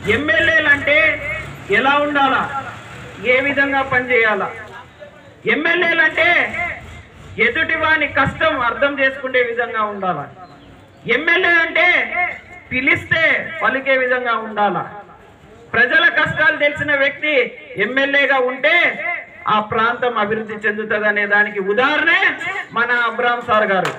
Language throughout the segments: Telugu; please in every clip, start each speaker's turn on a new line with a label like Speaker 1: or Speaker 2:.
Speaker 1: ఎమ్మెల్యేలు అంటే ఎలా ఉండాలా ఏ విధంగా పనిచేయాలా ఎమ్మెల్యేలు అంటే ఎదుటి వాని కష్టం అర్థం చేసుకునే విధంగా ఉండాలా ఎమ్మెల్యే అంటే పిలిస్తే పలికే విధంగా ఉండాలా ప్రజల కష్టాలు తెలిసిన వ్యక్తి ఎమ్మెల్యేగా ఉంటే ఆ ప్రాంతం అభివృద్ధి చెందుతుంది అనే దానికి ఉదాహరణే మన అబ్రామ్ సార్ గారు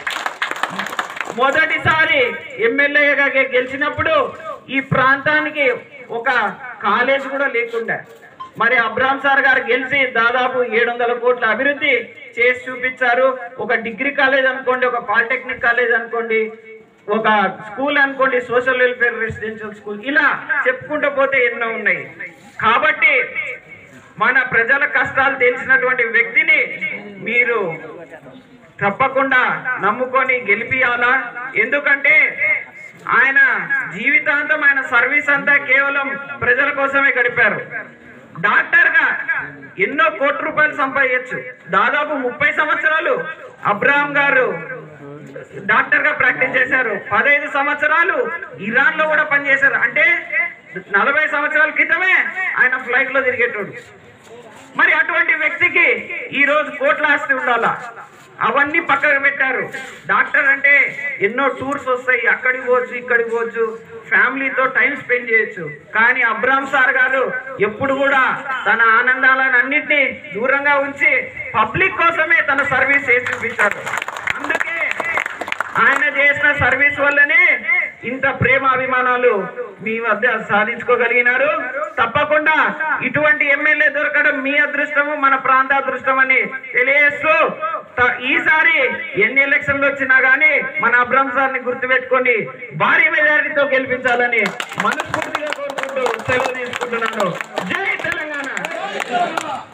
Speaker 1: మొదటిసారి ఎమ్మెల్యేగా గె- గెలిచినప్పుడు ఈ ప్రాంతానికి ఒక కాలేజ్ కూడా లేకుండా మరి అబ్రామ్ సార్ గారు గెలిచి దాదాపు ఏడు వందల కోట్ల అభివృద్ధి చేసి చూపించారు ఒక డిగ్రీ కాలేజ్ అనుకోండి ఒక పాలిటెక్నిక్ కాలేజ్ అనుకోండి ఒక స్కూల్ అనుకోండి సోషల్ వెల్ఫేర్ రెసిడెన్షియల్ స్కూల్ ఇలా చెప్పుకుంటూ పోతే ఎన్నో ఉన్నాయి కాబట్టి మన ప్రజల కష్టాలు తెలిసినటువంటి వ్యక్తిని మీరు తప్పకుండా నమ్ముకొని గెలిపియాలా ఎందుకంటే ఆయన జీవితాంతం ఆయన సర్వీస్ అంతా కేవలం ప్రజల కోసమే గడిపారు డాక్టర్ గా ఎన్నో కోట్ల రూపాయలు సంపాదించచ్చు దాదాపు ముప్పై సంవత్సరాలు అబ్రాహం గారు డాక్టర్ గా ప్రాక్టీస్ చేశారు పదహైదు సంవత్సరాలు ఇరాన్ లో కూడా పనిచేశారు అంటే నలభై సంవత్సరాల క్రితమే ఆయన ఫ్లైట్ లో తిరిగేటోడు మరి అటువంటి వ్యక్తికి ఈ రోజు కోట్ల ఆస్తి ఉండాలా అవన్నీ పక్కకు పెట్టారు డాక్టర్ అంటే ఎన్నో టూర్స్ వస్తాయి అక్కడికి పోవచ్చు ఇక్కడికి పోవచ్చు ఫ్యామిలీతో టైం స్పెండ్ చేయొచ్చు కానీ అబ్రామ్ సార్ గారు ఎప్పుడు కూడా తన ఆనందాలను అన్నింటినీ దూరంగా ఉంచి పబ్లిక్ కోసమే తన సర్వీస్ చేసి చూపించారు అందుకే ఆయన చేసిన సర్వీస్ వల్లనే ఇంత ప్రేమ అభిమానాలు మీ వద్ద సాధించుకోగలిగినారు తప్పకుండా ఇటువంటి ఎమ్మెల్యే దొరకడం మీ అదృష్టము మన ప్రాంత అదృష్టం అని తెలియజేస్తూ త- ఈసారి ఎన్ని ఎలక్షన్లు వచ్చినా గానీ మన అబ్రహం సార్ని గుర్తుపెట్టుకొని భారీ మెజారిటీతో గెలిపించాలని మనస్ఫూర్తిగా కోరుకుంటూ సెలవు తీసుకుంటున్నాను జై తెలంగాణ